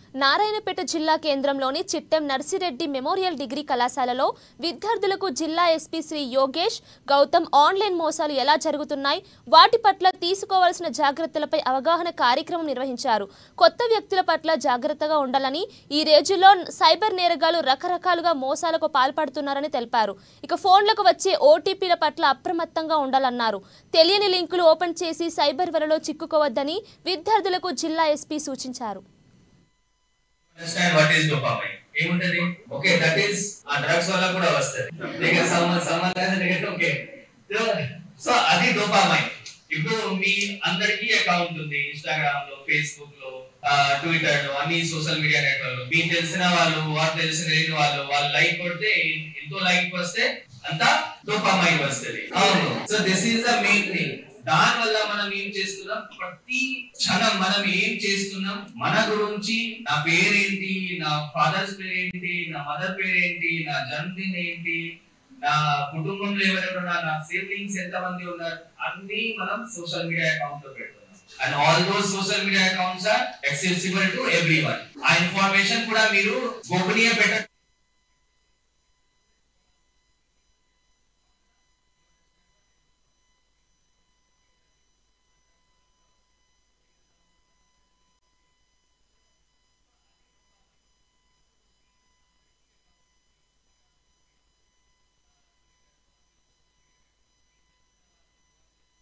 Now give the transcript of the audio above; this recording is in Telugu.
నారాయణపేట జిల్లా కేంద్రంలోని చిట్టెం నర్సిరెడ్డి మెమోరియల్ డిగ్రీ కళాశాలలో విద్యార్థులకు జిల్లా ఎస్పీ శ్రీ యోగేష్ గౌతమ్ ఆన్లైన్ మోసాలు ఎలా జరుగుతున్నాయి వాటి పట్ల తీసుకోవాల్సిన జాగ్రత్తలపై అవగాహన కార్యక్రమం నిర్వహించారు కొత్త వ్యక్తుల పట్ల జాగ్రత్తగా ఉండాలని ఈ రోజుల్లో సైబర్ నేరగాలు రకరకాలుగా మోసాలకు పాల్పడుతున్నారని తెలిపారు ఇక ఫోన్లకు వచ్చే ఓటీపీల పట్ల అప్రమత్తంగా ఉండాలన్నారు తెలియని లింకులు ఓపెన్ చేసి సైబర్ వలలో చిక్కుకోవద్దని విద్యార్థులకు జిల్లా ఎస్పీ సూచించారు అండర్స్టాండ్ వాట్ ఈస్ డోపామైన్ ఏముంటది okay that is uh drugs వల్ల కూడా వస్తది నీకు సంబంధం సంబంధం లేదు ఓకే సో అది డోపామైన్ ఇప్పుడు మీ అందరికీ అకౌంట్ ఉంది ఇన్స్టాగ్రామ్ లో ఫేస్బుక్ లో ట్విట్టర్ లో అన్ని సోషల్ మీడియా నెట్వర్క్ లో మీకు తెలిసిన వాళ్ళు వాళ్ళు తెలిసిన లేని వాళ్ళు వాళ్ళు లైక్ కొడితే ఎంతో లైక్ వస్తే అంతా డోపామైన్ వస్తుంది అవును so this is the main thing దాని వల్ల మనం ఏం చేస్తున్నాం ప్రతి క్షణం మనం ఏం చేస్తున్నాం మన గురించి నా పేరేంటి నా ఫాదర్స్ పేరేంటి నా మదర్ పేరేంటి నా జన్మదిన్ ఏంటి నా కుటుంబంలో ఎవరెవరు ఉన్నారు నా సిబ్లింగ్స్ ఎంత మంది ఉన్నారు అన్ని మనం సోషల్ మీడియా అకౌంట్ లో పెడుతున్నాం and all those social media accounts are accessible to everyone ఆ ఇన్ఫర్మేషన్ కూడా మీరు గోపనీయ పెట్ట